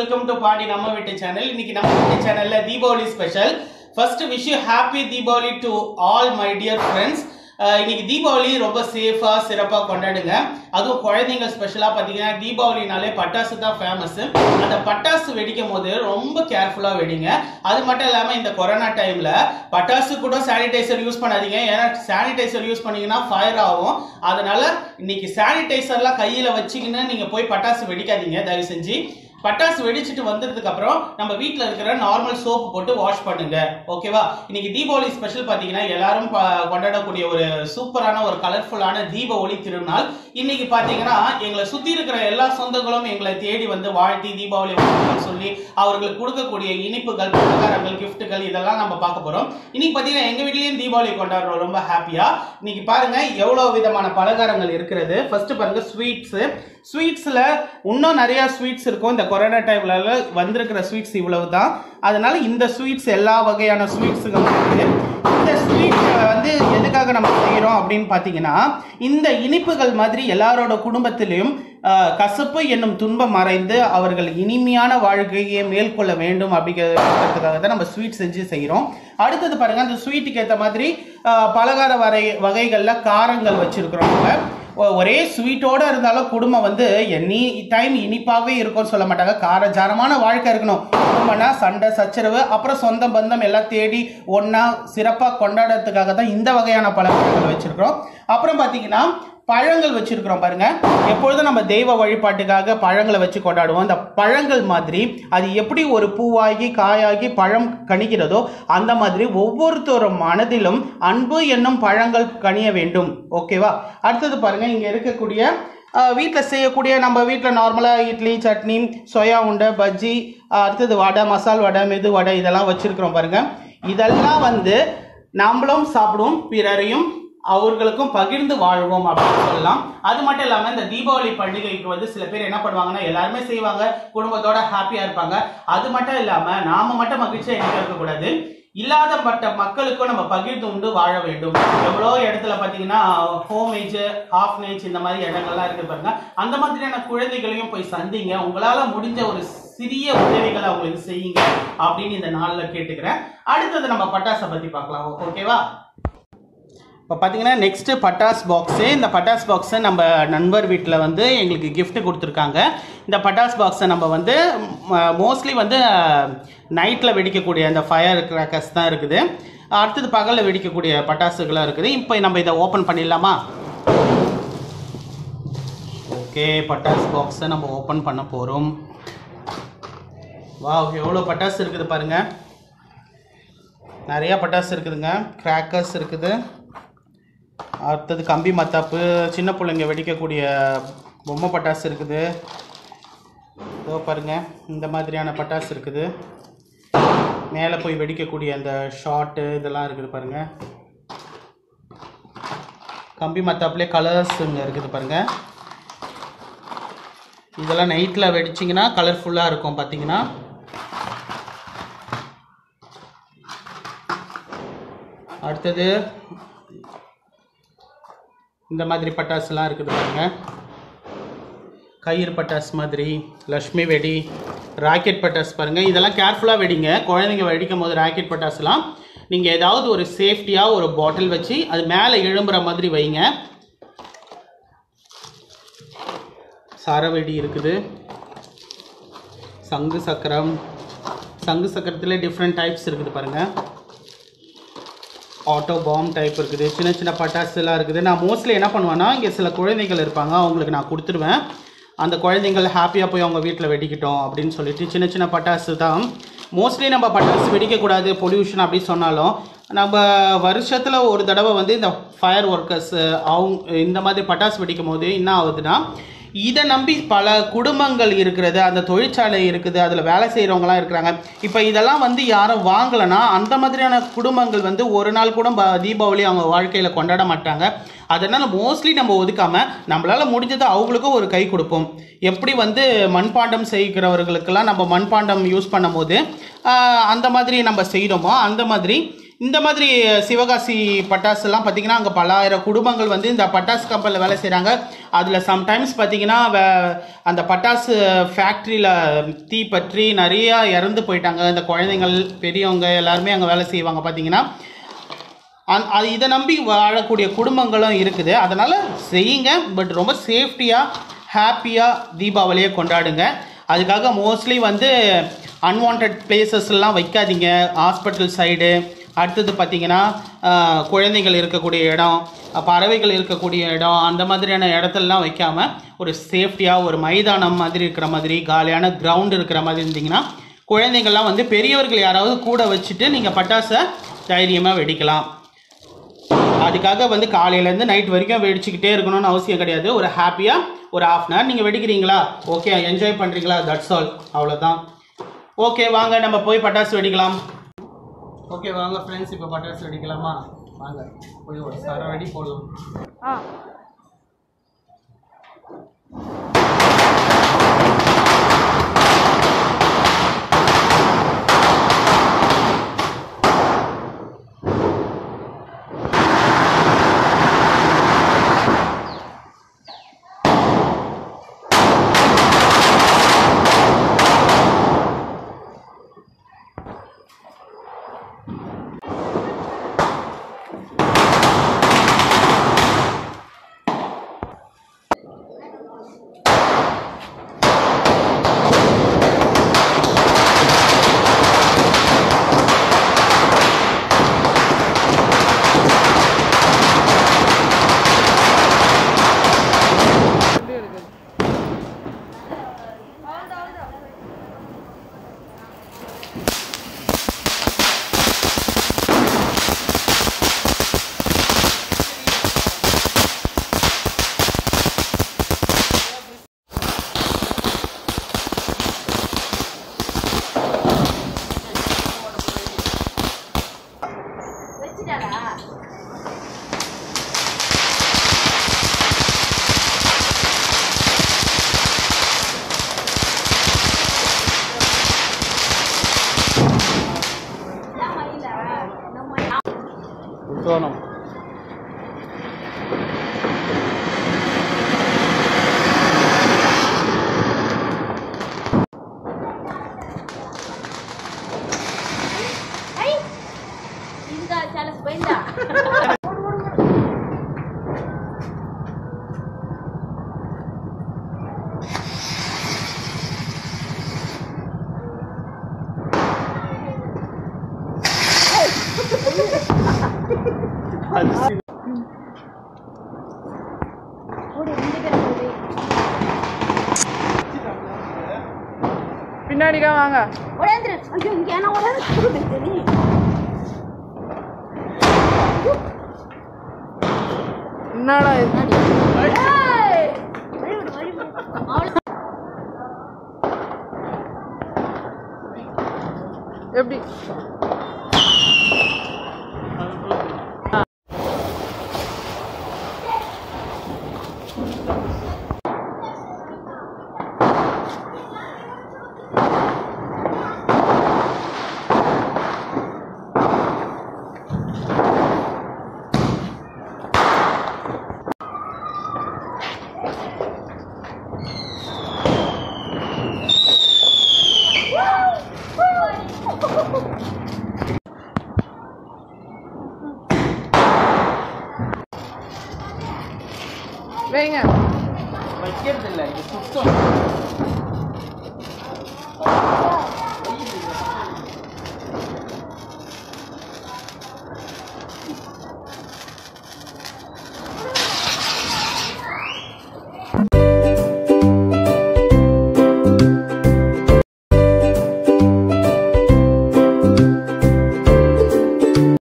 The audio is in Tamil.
வெல்கம் டு பாடி நம்ம வீட்டு சேனல் இன்னைக்கு நம்ம வீட்டு சேனல்ல Deepavali special first wish you happy Deepavali to all my dear friends இன்னைக்கு தீபாவளி ரொம்ப சேஃபா சிறப்பா கொண்டாடுங்க அதுவும் குழந்தைங்க ஸ்பெஷலா பாத்தீங்கன்னா தீபாவளினாலே பட்டாசு தான் ஃபேமஸ் அந்த பட்டாசு வெடிக்கும் போது ரொம்ப கேர்ஃபுல்லா வெடிங்க அது மட்டும் இல்லாம இந்த கொரோனா டைம்ல பட்டாசு கூட சானிடைசர் யூஸ் பண்ணாதீங்க ஏன்னா சானிடைசர் யூஸ் பண்ணீங்கன்னா ஃபயர் ஆகும் அதனால இன்னைக்கு சானிடைசர்லாம் கையில வச்சுக்கின்னு நீங்க போய் பட்டாசு வெடிக்காதீங்க தயவு செஞ்சு பட்டாசு வெடிச்சிட்டு வந்ததுக்கு அப்புறம் நம்ம வீட்ல இருக்கிற நார்மல் சோப்பு போட்டு வாஷ் பண்ணுங்க ஓகேவா இன்னைக்கு தீபாவளி ஸ்பெஷல் பாத்தீங்கன்னா எல்லாரும் ப- கொண்டாடக்கூடிய ஒரு சூப்பரான ஒரு கலர்ஃபுல்லான தீப ஒளி திருநாள் இன்னைக்கு பாத்தீங்கன்னா எங்களை சுத்தி இருக்கிற எல்லா சொந்தங்களும் எங்களை தேடி வந்து வாழ்த்தி தீபாவளி வாழ்த்துக்கள் சொல்லி அவர்களுக்கு கொடுக்கக்கூடிய இனிப்புகள் பலகாரங்கள் கிஃப்ட்டுகள் இதெல்லாம் நம்ம பார்க்க போறோம் இன்னைக்கு பாத்தீங்கன்னா எங்க வீட்லயும் தீபாவளி கொண்டாடுறோம் ரொம்ப ஹாப்பியா இன்னைக்கு பாருங்க எவ்வளவு விதமான பலகாரங்கள் இருக்கிறது ஃபர்ஸ்ட் பாருங்க ஸ்வீட்ஸ் ஸ்வீட்ஸ்ல இன்னும் நிறைய ஸ்வீட்ஸ் இருக்கும் இந்த கொரோனா டைம்ல வந்திருக்கிற ஸ்வீட்ஸ் இவ்வளவு தான் அதனால இந்த ஸ்வீட்ஸ் எல்லா வகையான ஸ்வீட்ஸுகளும் இருக்கு இந்த ஸ்வீட் வந்து எதுக்காக நம்ம செய்கிறோம் அப்படின்னு பார்த்தீங்கன்னா இந்த இனிப்புகள் மாதிரி எல்லாரோட குடும்பத்திலையும் அஹ், கசப்பு என்னும் துன்பம் மறைந்து அவர்கள் இனிமையான வாழ்க்கையை மேற்கொள்ள வேண்டும் அப்படிங்கிறதுக்காக தான் நம்ம ஸ்வீட் செஞ்சு செய்கிறோம் அடுத்தது பாருங்க அந்த ஸ்வீட்டுக்கு ஏற்ற மாதிரி அஹ், பலகார வரை வகைகளில் காரங்கள் வச்சிருக்கிறோம் நம்ம ஒ- ஒரே ஸ்வீட்டோட இருந்தாலும் குடும்பம் வந்து எனி டைம் இனிப்பாகவே இருக்கும்னு சொல்ல மாட்டாங்க காரஜாரமான வாழ்க்கை இருக்கணும் குடும்பம்னா சண்டை சச்சரவு அப்புறம் சொந்தம் பந்தம் எல்லாம் தேடி ஒன்றா சிறப்பாக கொண்டாடுறதுக்காக தான் இந்த வகையான பலகாரங்கள் வச்சிருக்கிறோம் அப்புறம் பார்த்தீங்கன்னா பழங்கள் வச்சிருக்கிறோம் பாருங்க எப்பொழுதும் நம்ம தெய்வ வழிபாட்டுக்காக பழங்களை வச்சு கொண்டாடுவோம் அந்த பழங்கள் மாதிரி அது எப்படி ஒரு பூவாகி காயாகி பழம் கணிக்கிறதோ அந்த மாதிரி ஒவ்வொருத்தர் மனதிலும் அன்பு என்னும் பழங்கள் கனிய வேண்டும் ஓகேவா அடுத்தது பாருங்க இங்க இருக்கக்கூடிய வீட்டில் செய்யக்கூடிய நம்ம வீட்டில் நார்மலாக இட்லி சட்னி சொயா உண்டை பஜ்ஜி அஹ், அடுத்தது வடை மசால் வடை மெது வடை இதெல்லாம் வச்சிருக்கிறோம் பாருங்க இதெல்லாம் வந்து நாமளும் சாப்பிடுவோம் பிறரையும் அவர்களுக்கும் பகிர்ந்து வாழ்வோம் அப்படின்னு சொல்லலாம் அது மட்டும் இல்லாம இந்த தீபாவளி பண்டிகைக்கு வந்து சில பேர் என்ன பண்ணுவாங்கன்னா எல்லாருமே செய்வாங்க குடும்பத்தோட ஹாப்பியா இருப்பாங்க அது மட்டும் இல்லாம நாம மட்டும் மகிழ்ச்சியா என்னைக்கு இருக்கக்கூடாது இல்லாதப்பட்ட மக்களுக்கும் நம்ம பகிர்ந்து உண்டு வாழ வேண்டும் எவ்வளோ இடத்துல பார்த்தீங்கன்னா ஹோமேஜ் ஆஃப்னேஜ் இந்த மாதிரி இடங்கள்லாம் இருக்கு பாருங்க அந்த மாதிரியான குழந்தைகளையும் போய் சந்திங்க உங்களால முடிஞ்ச ஒரு சிறிய உதவிகளை அவங்களுக்கு செய்யுங்க அப்படின்னு இந்த நாளில் கேட்டுக்கிறேன் அடுத்தது நம்ம பட்டாசை பத்தி பார்க்கலாம் ஓகேவா இப்போ பார்த்தீங்கன்னா நெக்ஸ்ட்டு பட்டாஸ் பாக்ஸு இந்த பட்டாஸ் பாக்ஸை நம்ம நண்பர் வீட்டில் வந்து எங்களுக்கு gift கொடுத்துருக்காங்க இந்த பட்டாஸ் பாக்ஸை நம்ம வந்து மோஸ்ட்லி வந்து நைட்டில் வெடிக்கக்கூடிய அந்த ஃபயர் கிராக்கர்ஸ் தான் இருக்குது அடுத்தது பகலில் வெடிக்கக்கூடிய பட்டாசுகளாக இருக்குது இப்போ நம்ம இதை ஓப்பன் பண்ணிடலாமா ஓகே பட்டாஸ் பாக்ஸை நம்ம ஓப்பன் பண்ண போகிறோம் வா எவ்வளோ பட்டாசு இருக்குது பாருங்கள் நிறைய பட்டாசு இருக்குதுங்க கிராக்கர்ஸ் இருக்குது அடுத்தது கம்பி மத்தாப்பு சின்ன பிள்ளைங்க வெடிக்கக்கூடிய பொம்மை பட்டாசு இருக்குது இதோ பாருங்க இந்த மாதிரியான பட்டாசு இருக்குது மேலே போய் வெடிக்கக்கூடிய அந்த ஷார்ட்டு இதெல்லாம் இருக்குது பாருங்க கம்பி மத்தாப்புலேயே கலர்ஸுங்க இருக்குது பாருங்க இதெல்லாம் நைட்டில் வெடிச்சிங்கன்னா கலர்ஃபுல்லாக இருக்கும் பார்த்தீங்கன்னா அடுத்தது இந்த மாதிரி பட்டாசுலாம் இருக்குது பாருங்க கயிறு பட்டாசு மாதிரி லக்ஷ்மி வெடி ராக்கெட் பட்டாசு பாருங்க இதெல்லாம் கேர்ஃபுல்லாக வெடிங்க குழந்தைங்க வெடிக்கும் போது ராக்கெட் பட்டாசுலாம் நீங்கள் ஏதாவது ஒரு சேஃப்டியாக ஒரு பாட்டில் வச்சு அது மேலே எழும்புற மாதிரி வைங்க சரவெடி இருக்குது சங்கு சக்கரம் சங்கு சக்கரத்தில் டிஃப்ரெண்ட் டைப்ஸ் இருக்குது பாருங்கள் ஆட்டோ பாம் டைப் இருக்குது சின்ன சின்ன பட்டாசுலாம் இருக்குது நான் மோஸ்ட்லி என்ன பண்ணுவேன்னா இங்கே சில குழந்தைகள் இருப்பாங்க அவங்களுக்கு நான் கொடுத்துருவேன் அந்த குழந்தைங்கள் ஹாப்பியாக போய் அவங்க வீட்டில் வெடிக்கட்டும் அப்படின்னு சொல்லிட்டு சின்ன சின்ன பட்டாசு தான் மோஸ்ட்லி நம்ம பட்டாசு வெடிக்கக்கூடாது பொல்யூஷன் அப்படி சொன்னாலும் நம்ம வருஷத்தில் ஒரு தடவை வந்து இந்த ஃபயர் ஒர்க்கர்ஸ் அவங்க இந்த மாதிரி பட்டாசு வெடிக்கும் போது என்ன ஆகுதுன்னா இதை நம்பி பல குடும்பங்கள் இருக்கிறது அந்த தொழிற்சாலை இருக்குது அதில் வேலை செய்கிறவங்களாம் இருக்கிறாங்க இப்போ இதெல்லாம் வந்து யாரும் வாங்கலைன்னா அந்த மாதிரியான குடும்பங்கள் வந்து ஒரு நாள் கூட ப- தீபாவளி அவங்க வாழ்க்கையில் கொண்டாட மாட்டாங்க அதனால் மோஸ்ட்லி நம்ம ஒதுக்காம நம்மளால் முடிஞ்சதை அவங்களுக்கும் ஒரு கை கொடுப்போம் எப்படி வந்து மண்பாண்டம் செய்கிறவர்களுக்கெல்லாம் நம்ம மண்பாண்டம் யூஸ் பண்ணும்போது ஆஹ், அந்த மாதிரி நம்ம செய்கிறோமோ அந்த மாதிரி இந்த மாதிரி சிவகாசி பட்டாசுலாம் பார்த்தீங்கன்னா அங்கே பல்லாயிரம் குடும்பங்கள் வந்து இந்த பட்டாசு கம்பெனியில் வேலை செய்கிறாங்க அதில் சம்டைம்ஸ் பார்த்தீங்கன்னா வே- அந்த பட்டாசு ஃபேக்ட்ரியில் தீ பற்றி நிறையா இறந்து போயிட்டாங்க இந்த குழந்தைங்கள் பெரியவங்க எல்லாருமே அங்கே வேலை செய்வாங்க பார்த்தீங்கன்னா அந் அது இதை நம்பி வாழக்கூடிய குடும்பங்களும் இருக்குது அதனால் செய்யுங்க பட் ரொம்ப சேஃப்டியாக ஹாப்பியாக தீபாவளியை கொண்டாடுங்க அதுக்காக மோஸ்ட்லி வந்து அன்வான்ட் பிளேசஸ்லாம் வைக்காதீங்க ஹாஸ்பிட்டல் சைடு அடுத்தது பார்த்தீங்கன்னா ஆஹ், குழந்தைகள் இருக்கக்கூடிய இடம் பறவைகள் இருக்கக்கூடிய இடம் அந்த மாதிரியான இடத்துலலாம் வைக்காமல் ஒரு சேஃப்டியாக ஒரு மைதானம் மாதிரி இருக்கிற மாதிரி காலியான கிரவுண்ட் இருக்கிற மாதிரி இருந்தீங்கன்னா குழந்தைங்கள்லாம் வந்து பெரியவர்கள் யாராவது கூட வச்சுட்டு நீங்கள் பட்டாசை தைரியமாக வெடிக்கலாம் அதுக்காக வந்து காலையிலேருந்து நைட் வரைக்கும் வெடிச்சுக்கிட்டே இருக்கணும்னு அவசியம் கிடையாது ஒரு ஹாப்பியாக ஒரு ஹாஃப் அன் ஹவர் நீங்கள் வெடிக்கிறீங்களா ஓகே என்ஜாய் பண்ணுறீங்களா தட்ஸ் ஆல் அவ்வளோதான் ஓகே வாங்க நம்ம போய் பட்டாசு வெடிக்கலாம் ஓகே வாங்க ஃப்ரெண்ட்ஸ் இப்போ பட்டாசு வெடிக்கலாமா வாங்க போய் ஒரு சர வெடி போடலாம் ஆ எப்படி இருக்குது தோணும் ఇంకా చాలా పోయిందా பின்னாடிக்கா வாங்க உடந்துரு ஐயோ இங்க என்ன உடந்து என்னடா இது எப்படி வைங்க வைக்கிறது இல்லை இது சுத்தம்